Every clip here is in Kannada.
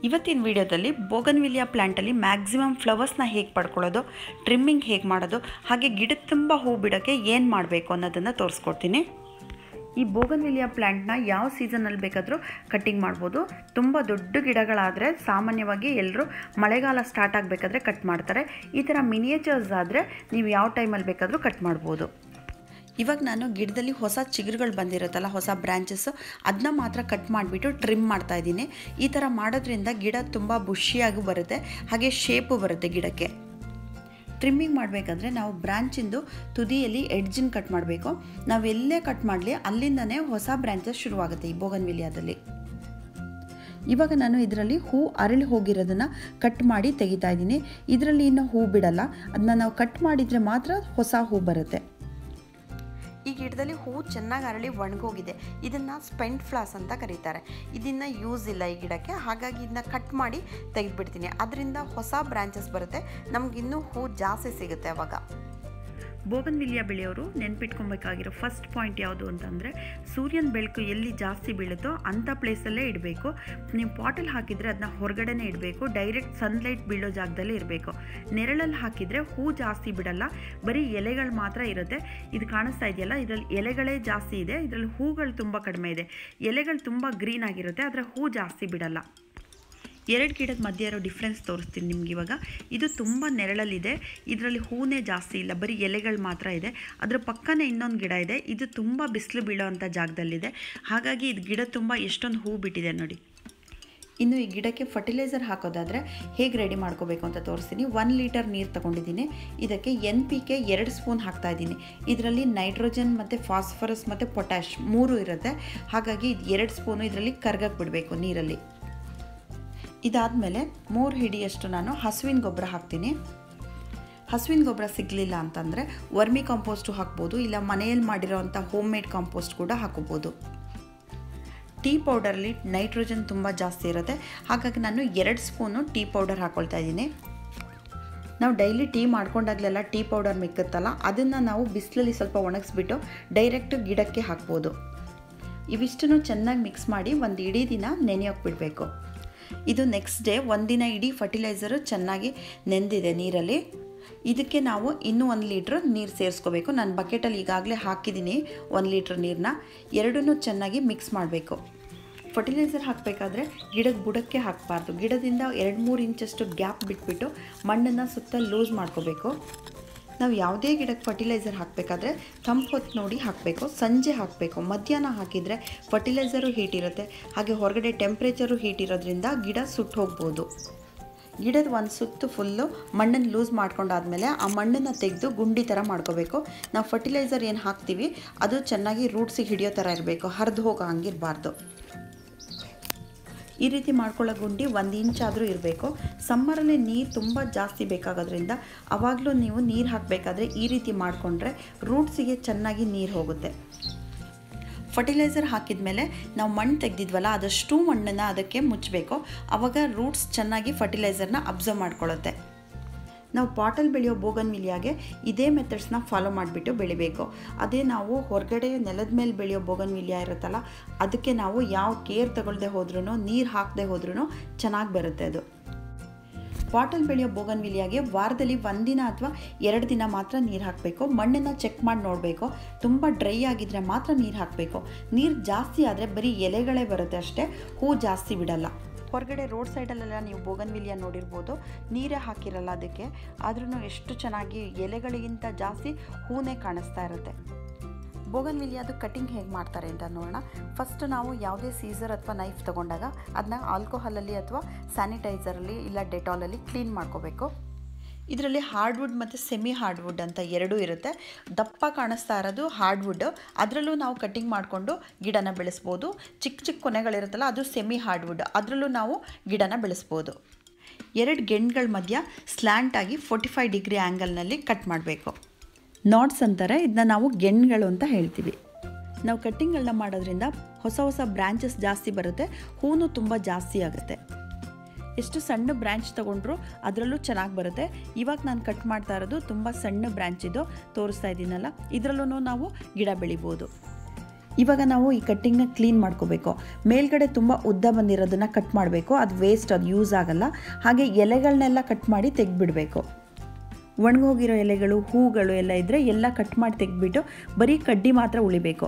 ಇವತ್ತಿನ ವಿಡಿಯೋದಲ್ಲಿ ಬೋಗನ್ವಿಲಿಯಾ ಪ್ಲ್ಯಾಂಟಲ್ಲಿ ಮ್ಯಾಕ್ಸಿಮಮ್ ಫ್ಲವರ್ಸ್ನ ಹೇಗೆ ಪಡ್ಕೊಳ್ಳೋದು ಟ್ರಿಮ್ಮಿಂಗ್ ಹೇಗೆ ಮಾಡೋದು ಹಾಗೆ ಗಿಡದ ತುಂಬ ಹೂ ಬಿಡೋಕ್ಕೆ ಏನು ಮಾಡಬೇಕು ಅನ್ನೋದನ್ನು ತೋರಿಸ್ಕೊಡ್ತೀನಿ ಈ ಬೋಗನ್ವಿಲಿಯಾ ಪ್ಲ್ಯಾಂಟ್ನ ಯಾವ ಸೀಸನಲ್ಲಿ ಬೇಕಾದರೂ ಕಟ್ಟಿಂಗ್ ಮಾಡ್ಬೋದು ತುಂಬ ದೊಡ್ಡ ಗಿಡಗಳಾದರೆ ಸಾಮಾನ್ಯವಾಗಿ ಎಲ್ಲರೂ ಮಳೆಗಾಲ ಸ್ಟಾರ್ಟ್ ಆಗಬೇಕಾದ್ರೆ ಕಟ್ ಮಾಡ್ತಾರೆ ಈ ಥರ ಮಿನಿಯೇಚರ್ಸ್ ಆದರೆ ನೀವು ಯಾವ ಟೈಮಲ್ಲಿ ಬೇಕಾದರೂ ಕಟ್ ಮಾಡ್ಬೋದು ಇವಾಗ ನಾನು ಗಿಡದಲ್ಲಿ ಹೊಸ ಚಿಗುರುಗಳು ಬಂದಿರುತ್ತಲ್ಲ ಹೊಸ ಬ್ರ್ಯಾಂಚಸ್ಸು ಅದನ್ನ ಮಾತ್ರ ಕಟ್ ಮಾಡಿಬಿಟ್ಟು ಟ್ರಿಮ್ ಮಾಡ್ತಾ ಇದ್ದೀನಿ ಈ ಥರ ಮಾಡೋದ್ರಿಂದ ಗಿಡ ತುಂಬ ಬುಷಿಯಾಗಿ ಬರುತ್ತೆ ಹಾಗೆ ಶೇಪು ಬರುತ್ತೆ ಗಿಡಕ್ಕೆ ಟ್ರಿಮ್ಮಿಂಗ್ ಮಾಡಬೇಕಾದ್ರೆ ನಾವು ಬ್ರ್ಯಾಂಚಿಂದು ತುದಿಯಲ್ಲಿ ಎಡ್ಜಿನ ಕಟ್ ಮಾಡಬೇಕು ನಾವು ಎಲ್ಲೇ ಕಟ್ ಮಾಡಲಿ ಅಲ್ಲಿಂದನೇ ಹೊಸ ಬ್ರ್ಯಾಂಚಸ್ ಶುರುವಾಗುತ್ತೆ ಈ ಬೋಗನ್ವಿಲಿಯಾದಲ್ಲಿ ಇವಾಗ ನಾನು ಇದರಲ್ಲಿ ಹೂ ಅರಳಿ ಹೋಗಿರೋದನ್ನು ಕಟ್ ಮಾಡಿ ತೆಗಿತಾ ಇದ್ದೀನಿ ಇದರಲ್ಲಿ ಇನ್ನೂ ಹೂ ಬಿಡಲ್ಲ ಅದನ್ನ ನಾವು ಕಟ್ ಮಾಡಿದರೆ ಮಾತ್ರ ಹೊಸ ಹೂ ಬರುತ್ತೆ ಈ ಗಿಡದಲ್ಲಿ ಹೂ ಚೆನ್ನಾಗಿ ಅರಳಿ ಒಣಗೋಗಿದೆ ಇದನ್ನು ಸ್ಪೆಂಟ್ ಫ್ಲಾಸ್ ಅಂತ ಕರೀತಾರೆ ಇದನ್ನು ಯೂಸ್ ಇಲ್ಲ ಈ ಗಿಡಕ್ಕೆ ಹಾಗಾಗಿ ಇದನ್ನ ಕಟ್ ಮಾಡಿ ತೆಗೆದುಬಿಡ್ತೀನಿ ಅದರಿಂದ ಹೊಸ ಬ್ರಾಂಚಸ್ ಬರುತ್ತೆ ನಮಗಿನ್ನೂ ಹೂ ಜಾಸ್ತಿ ಸಿಗುತ್ತೆ ಅವಾಗ ಬೋಗನ್ವಿಲಿಯಾ ಬೆಳೆಯೋರು ನೆನ್ಪಿಟ್ಕೊಬೇಕಾಗಿರೋ ಫಸ್ಟ್ ಪಾಯಿಂಟ್ ಯಾವುದು ಅಂತಂದರೆ ಸೂರ್ಯನ ಬೆಳಕು ಎಲ್ಲಿ ಜಾಸ್ತಿ ಬೀಳುತ್ತೋ ಅಂಥ ಪ್ಲೇಸಲ್ಲೇ ಇಡಬೇಕು ನೀವು ಪಾಟಲ್ಲಿ ಹಾಕಿದರೆ ಅದನ್ನ ಹೊರಗಡೆನೇ ಇಡಬೇಕು ಡೈರೆಕ್ಟ್ ಸನ್ಲೈಟ್ ಬೀಳೋ ಜಾಗದಲ್ಲೇ ಇರಬೇಕು ನೆರಳಲ್ಲಿ ಹಾಕಿದರೆ ಹೂ ಜಾಸ್ತಿ ಬಿಡಲ್ಲ ಬರೀ ಎಲೆಗಳು ಮಾತ್ರ ಇರುತ್ತೆ ಇದು ಕಾಣಿಸ್ತಾ ಇದೆಯಲ್ಲ ಇದರಲ್ಲಿ ಎಲೆಗಳೇ ಜಾಸ್ತಿ ಇದೆ ಇದರಲ್ಲಿ ಹೂಗಳು ತುಂಬ ಕಡಿಮೆ ಇದೆ ಎಲೆಗಳು ತುಂಬ ಗ್ರೀನ್ ಆಗಿರುತ್ತೆ ಆದರೆ ಹೂ ಜಾಸ್ತಿ ಬಿಡಲ್ಲ ಎರಡು ಗಿಡದ ಮಧ್ಯೆ ಇರೋ ಡಿಫ್ರೆನ್ಸ್ ತೋರಿಸ್ತೀನಿ ನಿಮ್ಗೆ ಇವಾಗ ಇದು ತುಂಬ ನೆರಳಲ್ಲಿದೆ ಇದರಲ್ಲಿ ಹೂನೇ ಜಾಸ್ತಿ ಇಲ್ಲ ಬರೀ ಎಲೆಗಳು ಮಾತ್ರ ಇದೆ ಅದರ ಪಕ್ಕನೇ ಇನ್ನೊಂದು ಗಿಡ ಇದೆ ಇದು ತುಂಬ ಬಿಸಿಲು ಬೀಳೋ ಅಂಥ ಜಾಗದಲ್ಲಿದೆ ಹಾಗಾಗಿ ಇದು ಗಿಡ ತುಂಬ ಎಷ್ಟೊಂದು ಹೂ ಬಿಟ್ಟಿದೆ ನೋಡಿ ಇನ್ನು ಈ ಗಿಡಕ್ಕೆ ಫರ್ಟಿಲೈಸರ್ ಹಾಕೋದಾದರೆ ಹೇಗೆ ರೆಡಿ ಮಾಡ್ಕೋಬೇಕು ಅಂತ ತೋರಿಸ್ತೀನಿ ಒನ್ ಲೀಟರ್ ನೀರು ತೊಗೊಂಡಿದ್ದೀನಿ ಇದಕ್ಕೆ ಎನ್ ಪಿ ಕೆ ಎರಡು ಸ್ಪೂನ್ ಹಾಕ್ತಾ ಇದ್ದೀನಿ ಇದರಲ್ಲಿ ನೈಟ್ರೋಜನ್ ಮತ್ತು ಫಾಸ್ಫರಸ್ ಮತ್ತು ಪೊಟ್ಯಾಶ್ ಮೂರು ಇರುತ್ತೆ ಹಾಗಾಗಿ ಇದು ಎರಡು ಸ್ಪೂನು ಇದರಲ್ಲಿ ಕರ್ಗಕ್ಕೆ ಬಿಡಬೇಕು ನೀರಲ್ಲಿ ಇದಾದಮೇಲೆ ಮೂರು ಹಿಡಿಯಷ್ಟು ನಾನು ಹಸುವಿನ ಗೊಬ್ಬರ ಹಾಕ್ತೀನಿ ಹಸುವಿನ ಗೊಬ್ಬರ ಸಿಗಲಿಲ್ಲ ಅಂತಂದರೆ ವರ್ಮಿ ಕಾಂಪೋಸ್ಟು ಹಾಕ್ಬೋದು ಇಲ್ಲ ಮನೆಯಲ್ಲಿ ಮಾಡಿರೋವಂಥ ಹೋಮ್ ಮೇಡ್ ಕಾಂಪೋಸ್ಟ್ ಕೂಡ ಹಾಕೋಬೋದು ಟೀ ಪೌಡರಲ್ಲಿ ನೈಟ್ರೋಜನ್ ತುಂಬ ಜಾಸ್ತಿ ಇರುತ್ತೆ ಹಾಗಾಗಿ ನಾನು ಎರಡು ಸ್ಪೂನು ಟೀ ಪೌಡರ್ ಹಾಕ್ಕೊಳ್ತಾ ಇದ್ದೀನಿ ನಾವು ಡೈಲಿ ಟೀ ಮಾಡ್ಕೊಂಡಾಗಲೆಲ್ಲ ಟೀ ಪೌಡರ್ ಮಿಕ್ಕುತ್ತಲ್ಲ ಅದನ್ನು ನಾವು ಬಿಸಿಲಲ್ಲಿ ಸ್ವಲ್ಪ ಒಣಗಿಸ್ಬಿಟ್ಟು ಡೈರೆಕ್ಟ್ ಗಿಡಕ್ಕೆ ಹಾಕ್ಬೋದು ಇವಿಷ್ಟನ್ನು ಚೆನ್ನಾಗಿ ಮಿಕ್ಸ್ ಮಾಡಿ ಒಂದು ಇಡೀ ದಿನ ನೆನೆಯೋಕೆ ಬಿಡಬೇಕು ಇದು ನೆಕ್ಸ್ಟ್ ಡೇ ಒಂದಿನ ಇಡೀ ಫರ್ಟಿಲೈಸರು ಚೆನ್ನಾಗಿ ನೆಂದಿದೆ ನೀರಲ್ಲಿ ಇದಕ್ಕೆ ನಾವು ಇನ್ನೂ ಒಂದು ಲೀಟ್ರ್ ನೀರು ಸೇರಿಸ್ಕೋಬೇಕು ನಾನು ಬಕೆಟಲ್ಲಿ ಈಗಾಗಲೇ ಹಾಕಿದ್ದೀನಿ ಒಂದು ಲೀಟ್ರ್ ನೀರನ್ನ ಎರಡನ್ನೂ ಚೆನ್ನಾಗಿ ಮಿಕ್ಸ್ ಮಾಡಬೇಕು ಫರ್ಟಿಲೈಸರ್ ಹಾಕಬೇಕಾದ್ರೆ ಗಿಡದ ಬುಡಕ್ಕೆ ಹಾಕಬಾರ್ದು ಗಿಡದಿಂದ ಎರಡು ಮೂರು ಇಂಚಷ್ಟು ಗ್ಯಾಪ್ ಬಿಟ್ಬಿಟ್ಟು ಮಣ್ಣನ್ನು ಸುತ್ತ ಲೂಸ್ ಮಾಡ್ಕೋಬೇಕು ನಾವು ಯಾವುದೇ ಗಿಡಕ್ಕೆ ಫರ್ಟಿಲೈಸರ್ ಹಾಕಬೇಕಾದ್ರೆ ತಂಪು ಹೊತ್ತು ನೋಡಿ ಹಾಕಬೇಕು ಸಂಜೆ ಹಾಕಬೇಕು ಮಧ್ಯಾಹ್ನ ಹಾಕಿದರೆ ಫರ್ಟಿಲೈಸರು ಹೀಟ್ ಇರುತ್ತೆ ಹಾಗೆ ಹೊರಗಡೆ ಟೆಂಪ್ರೇಚರು ಹೀಟ್ ಇರೋದ್ರಿಂದ ಗಿಡ ಸುಟ್ಟು ಹೋಗ್ಬೋದು ಗಿಡದ ಒಂದು ಸುತ್ತು ಫುಲ್ಲು ಮಣ್ಣನ್ನು ಲೂಸ್ ಮಾಡ್ಕೊಂಡಾದ್ಮೇಲೆ ಆ ಮಣ್ಣನ್ನು ತೆಗೆದು ಗುಂಡಿ ಥರ ಮಾಡ್ಕೋಬೇಕು ನಾವು ಫರ್ಟಿಲೈಸರ್ ಏನು ಹಾಕ್ತೀವಿ ಅದು ಚೆನ್ನಾಗಿ ರೂಟ್ಸಿಗೆ ಹಿಡಿಯೋ ಥರ ಇರಬೇಕು ಹರಿದು ಹೋಗೋ ಹಂಗಿರಬಾರ್ದು ಈ ರೀತಿ ಮಾಡ್ಕೊಳ್ಳೋ ಗುಂಡಿ ಒಂದು ಇಂಚಾದರೂ ಇರಬೇಕು ಸಮ್ಮರಲ್ಲಿ ನೀರು ತುಂಬ ಜಾಸ್ತಿ ಬೇಕಾಗೋದ್ರಿಂದ ಆವಾಗಲೂ ನೀವು ನೀರು ಹಾಕಬೇಕಾದ್ರೆ ಈ ರೀತಿ ಮಾಡಿಕೊಂಡ್ರೆ ರೂಟ್ಸಿಗೆ ಚೆನ್ನಾಗಿ ನೀರು ಹೋಗುತ್ತೆ ಫರ್ಟಿಲೈಸರ್ ಹಾಕಿದ ಮೇಲೆ ನಾವು ಮಣ್ಣು ತೆಗೆದಿದ್ವಲ್ಲ ಅದಷ್ಟು ಮಣ್ಣನ್ನು ಅದಕ್ಕೆ ಮುಚ್ಚಬೇಕು ಆವಾಗ ರೂಟ್ಸ್ ಚೆನ್ನಾಗಿ ಫರ್ಟಿಲೈಸರ್ನ ಅಬ್ಸರ್ವ್ ಮಾಡ್ಕೊಳ್ಳುತ್ತೆ ನಾವು ಪಾಟಲ್ಲಿ ಬೆಳೆಯೋ ಬೋಗನ್ವಿಲಿಯಾಗೆ ಇದೇ ಮೆಥಡ್ಸ್ನ ಫಾಲೋ ಮಾಡಿಬಿಟ್ಟು ಬೆಳಿಬೇಕು ಅದೇ ನಾವು ಹೊರಗಡೆ ನೆಲದ ಮೇಲೆ ಬೆಳೆಯೋ ಬೋಗನ್ವಿಲಿಯಾ ಇರುತ್ತಲ್ಲ ಅದಕ್ಕೆ ನಾವು ಯಾವ ಕೇರ್ ತಗೊಳ್ಳದೆ ಹೋದ್ರೂ ನೀರು ಹಾಕದೆ ಹೋದ್ರೂ ಚೆನ್ನಾಗಿ ಬರುತ್ತೆ ಅದು ಪಾಟಲ್ಲಿ ಬೆಳೆಯೋ ಬೋಗನ್ವಿಲಿಯಾಗೆ ವಾರದಲ್ಲಿ ಒಂದಿನ ಅಥವಾ ಎರಡು ದಿನ ಮಾತ್ರ ನೀರು ಹಾಕಬೇಕು ಮಣ್ಣನ್ನು ಚೆಕ್ ಮಾಡಿ ನೋಡಬೇಕು ತುಂಬ ಡ್ರೈ ಆಗಿದ್ದರೆ ಮಾತ್ರ ನೀರು ಹಾಕಬೇಕು ನೀರು ಜಾಸ್ತಿ ಆದರೆ ಬರೀ ಎಲೆಗಳೇ ಬರುತ್ತೆ ಅಷ್ಟೇ ಹೂ ಜಾಸ್ತಿ ಬಿಡಲ್ಲ ಹೊರಗಡೆ ರೋಡ್ ಸೈಡಲ್ಲೆಲ್ಲ ನೀವು ಬೋಗನ್ವಿಲಿಯಾ ನೋಡಿರ್ಬೋದು ನೀರೇ ಹಾಕಿರಲ್ಲ ಅದಕ್ಕೆ ಆದ್ರೂ ಎಷ್ಟು ಚೆನ್ನಾಗಿ ಎಲೆಗಳಿಗಿಂತ ಜಾಸ್ತಿ ಹೂನೇ ಕಾಣಿಸ್ತಾ ಇರುತ್ತೆ ಬೋಗನ್ವಿಲಿಯಾದು ಕಟಿಂಗ್ ಹೇಗೆ ಮಾಡ್ತಾರೆ ಅಂತ ನೋಡೋಣ ಫಸ್ಟ್ ನಾವು ಯಾವುದೇ ಸೀಸರ್ ಅಥವಾ ನೈಫ್ ತೊಗೊಂಡಾಗ ಅದನ್ನ ಆಲ್ಕೋಹಾಲಲ್ಲಿ ಅಥವಾ ಸ್ಯಾನಿಟೈಸರಲ್ಲಿ ಇಲ್ಲ ಡೆಟಾಲಲ್ಲಿ ಕ್ಲೀನ್ ಮಾಡ್ಕೋಬೇಕು ಇದರಲ್ಲಿ ಹಾರ್ಡ್ವುಡ್ ಮತ್ತು ಸೆಮಿ ಹಾರ್ಡ್ವುಡ್ ಅಂತ ಎರಡೂ ಇರುತ್ತೆ ದಪ್ಪ ಕಾಣಿಸ್ತಾ ಇರೋದು ಹಾರ್ಡ್ವುಡ್ ಅದರಲ್ಲೂ ನಾವು ಕಟ್ಟಿಂಗ್ ಮಾಡಿಕೊಂಡು ಗಿಡನ ಬೆಳೆಸ್ಬೋದು ಚಿಕ್ಕ ಚಿಕ್ಕ ಕೊನೆಗಳಿರುತ್ತಲ್ಲ ಅದು ಸೆಮಿ ಹಾರ್ಡ್ವುಡ್ ಅದರಲ್ಲೂ ನಾವು ಗಿಡನ ಬೆಳೆಸ್ಬೋದು ಎರಡು ಗೆಣ್ಗಳ ಮಧ್ಯ ಸ್ಲ್ಯಾಂಟ್ ಆಗಿ ಫೋರ್ಟಿ ಫೈವ್ ಡಿಗ್ರಿ ಆ್ಯಂಗಲ್ನಲ್ಲಿ ಕಟ್ ಮಾಡಬೇಕು ನಾಟ್ಸ್ ಅಂತಾರೆ ಇದನ್ನ ನಾವು ಗೆಣ್ಗಳು ಅಂತ ಹೇಳ್ತೀವಿ ನಾವು ಕಟ್ಟಿಂಗ್ಗಳನ್ನ ಮಾಡೋದ್ರಿಂದ ಹೊಸ ಹೊಸ ಬ್ರ್ಯಾಂಚಸ್ ಜಾಸ್ತಿ ಬರುತ್ತೆ ಹೂನು ತುಂಬ ಜಾಸ್ತಿ ಆಗುತ್ತೆ ಎಷ್ಟು ಸಣ್ಣ ಬ್ರ್ಯಾಂಚ್ ತೊಗೊಂಡ್ರು ಅದರಲ್ಲೂ ಚೆನ್ನಾಗಿ ಬರುತ್ತೆ ಇವಾಗ ನಾನು ಕಟ್ ಮಾಡ್ತಾ ಇರೋದು ತುಂಬ ಸಣ್ಣ ಬ್ರ್ಯಾಂಚ್ ಇದು ತೋರಿಸ್ತಾ ಇದ್ದೀನಲ್ಲ ಇದರಲ್ಲೂ ನಾವು ಗಿಡ ಬೆಳಿಬೋದು ಇವಾಗ ನಾವು ಈ ಕಟ್ಟಿಂಗ್ನ ಕ್ಲೀನ್ ಮಾಡ್ಕೋಬೇಕು ಮೇಲ್ಗಡೆ ತುಂಬ ಉದ್ದ ಬಂದಿರೋದನ್ನು ಕಟ್ ಮಾಡಬೇಕು ಅದು ವೇಸ್ಟ್ ಅದು ಯೂಸ್ ಆಗಲ್ಲ ಹಾಗೆ ಎಲೆಗಳನ್ನೆಲ್ಲ ಕಟ್ ಮಾಡಿ ತೆಗೆದ್ಬಿಡಬೇಕು ಒಣಗೋಗಿರೋ ಎಲೆಗಳು ಹೂಗಳು ಎಲ್ಲ ಇದ್ದರೆ ಎಲ್ಲ ಕಟ್ ಮಾಡಿ ತೆಗೆದ್ಬಿಟ್ಟು ಬರೀ ಕಡ್ಡಿ ಮಾತ್ರ ಉಳಿಬೇಕು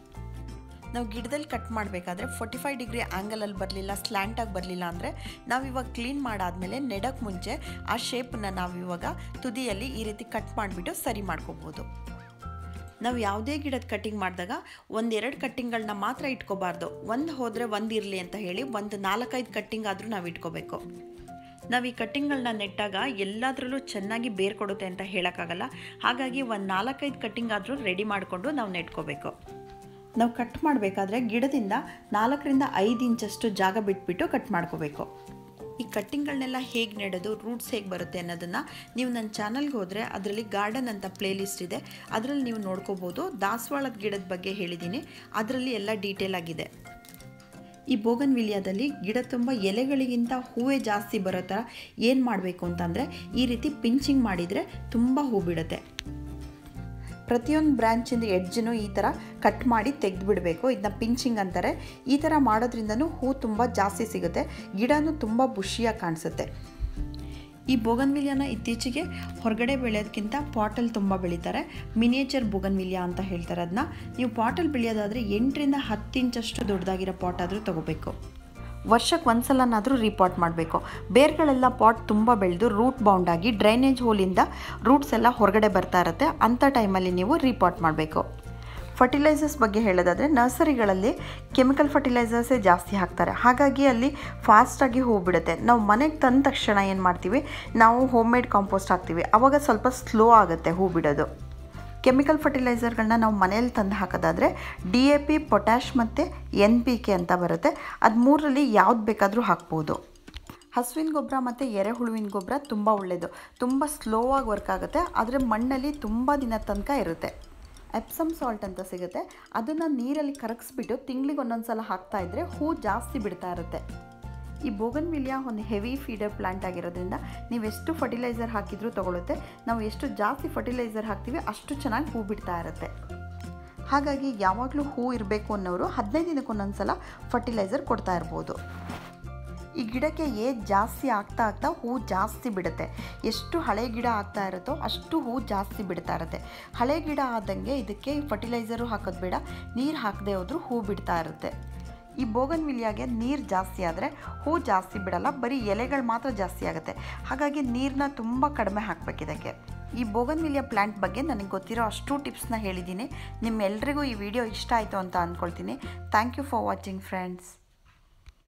ನಾವು ಗಿಡದಲ್ಲಿ ಕಟ್ ಮಾಡಬೇಕಾದ್ರೆ ಫೋರ್ಟಿ ಫೈವ್ ಡಿಗ್ರಿ ಆ್ಯಂಗಲಲ್ಲಿ ಬರಲಿಲ್ಲ ಸ್ಲ್ಯಾಂಟಾಗಿ ಬರಲಿಲ್ಲ ಅಂದರೆ ನಾವು ಇವಾಗ ಕ್ಲೀನ್ ಮಾಡಾದಮೇಲೆ ನೆಡಕ್ಕೆ ಮುಂಚೆ ಆ ಶೇಪನ್ನ ನಾವು ಇವಾಗ ತುದಿಯಲ್ಲಿ ಈ ರೀತಿ ಕಟ್ ಮಾಡಿಬಿಟ್ಟು ಸರಿ ಮಾಡ್ಕೋಬೋದು ನಾವು ಯಾವುದೇ ಗಿಡದ ಕಟ್ಟಿಂಗ್ ಮಾಡಿದಾಗ ಒಂದೆರಡು ಕಟ್ಟಿಂಗ್ಗಳನ್ನ ಮಾತ್ರ ಇಟ್ಕೋಬಾರ್ದು ಒಂದು ಹೋದರೆ ಒಂದು ಇರಲಿ ಅಂತ ಹೇಳಿ ಒಂದು ನಾಲ್ಕೈದು ಕಟ್ಟಿಂಗ್ ಆದರೂ ನಾವು ಇಟ್ಕೋಬೇಕು ನಾವು ಈ ಕಟ್ಟಿಂಗ್ಗಳನ್ನ ನೆಟ್ಟಾಗ ಎಲ್ಲದರಲ್ಲೂ ಚೆನ್ನಾಗಿ ಬೇರ್ ಕೊಡುತ್ತೆ ಅಂತ ಹೇಳೋಕ್ಕಾಗಲ್ಲ ಹಾಗಾಗಿ ಒಂದು ನಾಲ್ಕೈದು ಕಟ್ಟಿಂಗ್ ಆದರೂ ರೆಡಿ ಮಾಡಿಕೊಂಡು ನಾವು ನೆಟ್ಕೋಬೇಕು ನಾವು ಕಟ್ ಮಾಡಬೇಕಾದ್ರೆ ಗಿಡದಿಂದ ನಾಲ್ಕರಿಂದ ಐದು ಇಂಚಷ್ಟು ಜಾಗ ಬಿಟ್ಬಿಟ್ಟು ಕಟ್ ಮಾಡ್ಕೋಬೇಕು ಈ ಕಟ್ಟಿಂಗ್ಗಳನ್ನೆಲ್ಲ ಹೇಗೆ ನೆಡೋದು ರೂಟ್ಸ್ ಹೇಗೆ ಬರುತ್ತೆ ಅನ್ನೋದನ್ನು ನೀವು ನನ್ನ ಚಾನಲ್ಗೆ ಹೋದರೆ ಅದರಲ್ಲಿ ಗಾರ್ಡನ್ ಅಂತ ಪ್ಲೇಲಿಸ್ಟ್ ಇದೆ ಅದರಲ್ಲಿ ನೀವು ನೋಡ್ಕೋಬೋದು ದಾಸವಾಳದ ಗಿಡದ ಬಗ್ಗೆ ಹೇಳಿದ್ದೀನಿ ಅದರಲ್ಲಿ ಎಲ್ಲ ಡೀಟೇಲ್ ಆಗಿದೆ ಈ ಬೋಗನ್ ವಿಲಿಯಾದಲ್ಲಿ ಗಿಡ ತುಂಬ ಎಲೆಗಳಿಗಿಂತ ಹೂವೇ ಜಾಸ್ತಿ ಬರೋ ಥರ ಏನು ಮಾಡಬೇಕು ಅಂತಂದರೆ ಈ ರೀತಿ ಪಿಂಚಿಂಗ್ ಮಾಡಿದರೆ ತುಂಬ ಹೂ ಬಿಡುತ್ತೆ ಪ್ರತಿಯೊಂದು ಬ್ರ್ಯಾಂಚಿಂದ ಎಡ್ಜನ್ನು ಈ ಥರ ಕಟ್ ಮಾಡಿ ತೆಗೆದುಬಿಡಬೇಕು ಇದನ್ನ ಪಿಂಚಿಂಗ್ ಅಂತಾರೆ ಈ ಥರ ಮಾಡೋದ್ರಿಂದನೂ ಹೂ ತುಂಬ ಜಾಸ್ತಿ ಸಿಗುತ್ತೆ ಗಿಡನೂ ತುಂಬ ಬುಷಿಯಾಗಿ ಕಾಣಿಸುತ್ತೆ ಈ ಬೋಗನ್ವಿಲಿಯಾನ ಇತ್ತೀಚೆಗೆ ಹೊರಗಡೆ ಬೆಳೆಯೋದಕ್ಕಿಂತ ಪಾಟಲ್ಲಿ ತುಂಬ ಬೆಳೀತಾರೆ ಮಿನಿಯೇಚರ್ ಬೋಗನ್ವಿಲಿಯಾ ಅಂತ ಹೇಳ್ತಾರೆ ಅದನ್ನ ನೀವು ಪಾಟಲ್ಲಿ ಬೆಳೆಯೋದಾದರೆ ಎಂಟರಿಂದ ಹತ್ತು ಇಂಚಷ್ಟು ದೊಡ್ಡದಾಗಿರೋ ಪಾಟ್ ಆದರೂ ತೊಗೋಬೇಕು ವರ್ಷಕ್ಕೆ ಒಂದು ಸಲನಾದರೂ ರೀಪಾಟ್ ಮಾಡಬೇಕು ಬೇರ್ಗಳೆಲ್ಲ ಪಾಟ್ ತುಂಬ ಬೆಳೆದು ರೂಟ್ ಬೌಂಡ್ ಆಗಿ ಡ್ರೈನೇಜ್ ಹೋಲಿಂದ ರೂಟ್ಸ್ ಎಲ್ಲ ಹೊರಗಡೆ ಬರ್ತಾ ಇರುತ್ತೆ ಅಂಥ ಟೈಮಲ್ಲಿ ನೀವು ರೀಪಾಟ್ ಮಾಡಬೇಕು ಫರ್ಟಿಲೈಸರ್ಸ್ ಬಗ್ಗೆ ಹೇಳೋದಾದರೆ ನರ್ಸರಿಗಳಲ್ಲಿ ಕೆಮಿಕಲ್ ಫರ್ಟಿಲೈಸರ್ಸೇ ಜಾಸ್ತಿ ಹಾಕ್ತಾರೆ ಹಾಗಾಗಿ ಅಲ್ಲಿ ಫಾಸ್ಟಾಗಿ ಹೂ ಬಿಡುತ್ತೆ ನಾವು ಮನೆಗೆ ತಂದ ತಕ್ಷಣ ಏನು ಮಾಡ್ತೀವಿ ನಾವು ಹೋಮ್ ಮೇಡ್ ಕಾಂಪೋಸ್ಟ್ ಹಾಕ್ತೀವಿ ಆವಾಗ ಸ್ವಲ್ಪ ಸ್ಲೋ ಆಗುತ್ತೆ ಹೂ ಬಿಡೋದು ಕೆಮಿಕಲ್ ಫರ್ಟಿಲೈಸರ್ಗಳನ್ನ ನಾವು ಮನೇಲಿ ತಂದು ಹಾಕೋದಾದರೆ ಡಿ ಎ ಪಿ ಪೊಟ್ಯಾಶ್ ಮತ್ತು ಎನ್ ಪಿ ಕೆ ಅಂತ ಬರುತ್ತೆ ಅದು ಮೂರರಲ್ಲಿ ಯಾವ್ದು ಬೇಕಾದರೂ ಹಾಕ್ಬೋದು ಹಸುವಿನ ಗೊಬ್ಬರ ಮತ್ತು ಎರೆಹುಳುವಿನ ಗೊಬ್ಬರ ತುಂಬ ಒಳ್ಳೆಯದು ತುಂಬ ಸ್ಲೋ ಆಗಿ ವರ್ಕ್ ಆಗುತ್ತೆ ಆದರೆ ಮಣ್ಣಲ್ಲಿ ತುಂಬ ದಿನ ತನಕ ಇರುತ್ತೆ ಎಪ್ಸಮ್ ಸಾಲ್ಟ್ ಅಂತ ಸಿಗುತ್ತೆ ಅದನ್ನು ನೀರಲ್ಲಿ ಕರಗಿಸ್ಬಿಟ್ಟು ತಿಂಗಳಿಗೆ ಒಂದೊಂದು ಸಲ ಹಾಕ್ತಾ ಇದ್ದರೆ ಹೂ ಜಾಸ್ತಿ ಬಿಡ್ತಾ ಇರುತ್ತೆ ಈ ಬೋಗನ್ ವಿಲಿಯಾ ಒಂದು ಹೆವಿ ಫೀಡರ್ ಪ್ಲಾಂಟ್ ಆಗಿರೋದ್ರಿಂದ ನೀವು ಎಷ್ಟು ಫರ್ಟಿಲೈಸರ್ ಹಾಕಿದರೂ ತೊಗೊಳುತ್ತೆ ನಾವು ಎಷ್ಟು ಜಾಸ್ತಿ ಫರ್ಟಿಲೈಸರ್ ಹಾಕ್ತೀವಿ ಅಷ್ಟು ಚೆನ್ನಾಗಿ ಹೂ ಬಿಡ್ತಾ ಇರುತ್ತೆ ಹಾಗಾಗಿ ಯಾವಾಗಲೂ ಹೂ ಇರಬೇಕು ಅನ್ನೋರು ಹದಿನೈದು ದಿನಕ್ಕೊಂದೊಂದು ಸಲ ಫರ್ಟಿಲೈಸರ್ ಕೊಡ್ತಾ ಇರ್ಬೋದು ಈ ಗಿಡಕ್ಕೆ ಏಜ್ ಜಾಸ್ತಿ ಆಗ್ತಾ ಆಗ್ತಾ ಹೂ ಜಾಸ್ತಿ ಬಿಡುತ್ತೆ ಎಷ್ಟು ಹಳೆ ಗಿಡ ಆಗ್ತಾ ಇರುತ್ತೋ ಅಷ್ಟು ಹೂ ಜಾಸ್ತಿ ಬಿಡ್ತಾ ಇರುತ್ತೆ ಹಳೆ ಗಿಡ ಆದಂಗೆ ಇದಕ್ಕೆ ಫರ್ಟಿಲೈಸರು ಹಾಕೋದು ಬೇಡ ನೀರು ಹಾಕದೆ ಹೋದ್ರೂ ಹೂ ಬಿಡ್ತಾ ಇರುತ್ತೆ ಈ ಬೋಗನ್ ವಿಲಿಯಾಗೆ ನೀರು ಜಾಸ್ತಿ ಆದರೆ ಹೂ ಜಾಸ್ತಿ ಬಿಡಲ್ಲ ಬರೀ ಎಲೆಗಳು ಮಾತ್ರ ಜಾಸ್ತಿ ಆಗುತ್ತೆ ಹಾಗಾಗಿ ನೀರನ್ನ ತುಂಬ ಕಡಿಮೆ ಹಾಕಬೇಕು ಇದಕ್ಕೆ ಈ ಬೋಗನ್ ವಿಲಿಯಾ ಪ್ಲ್ಯಾಂಟ್ ಬಗ್ಗೆ ನನಗೆ ಗೊತ್ತಿರೋ ಅಷ್ಟು ಟಿಪ್ಸ್ನ ಹೇಳಿದ್ದೀನಿ ನಿಮ್ಮೆಲ್ರಿಗೂ ಈ ವಿಡಿಯೋ ಇಷ್ಟ ಆಯಿತು ಅಂತ ಅಂದ್ಕೊಳ್ತೀನಿ thank you for watching friends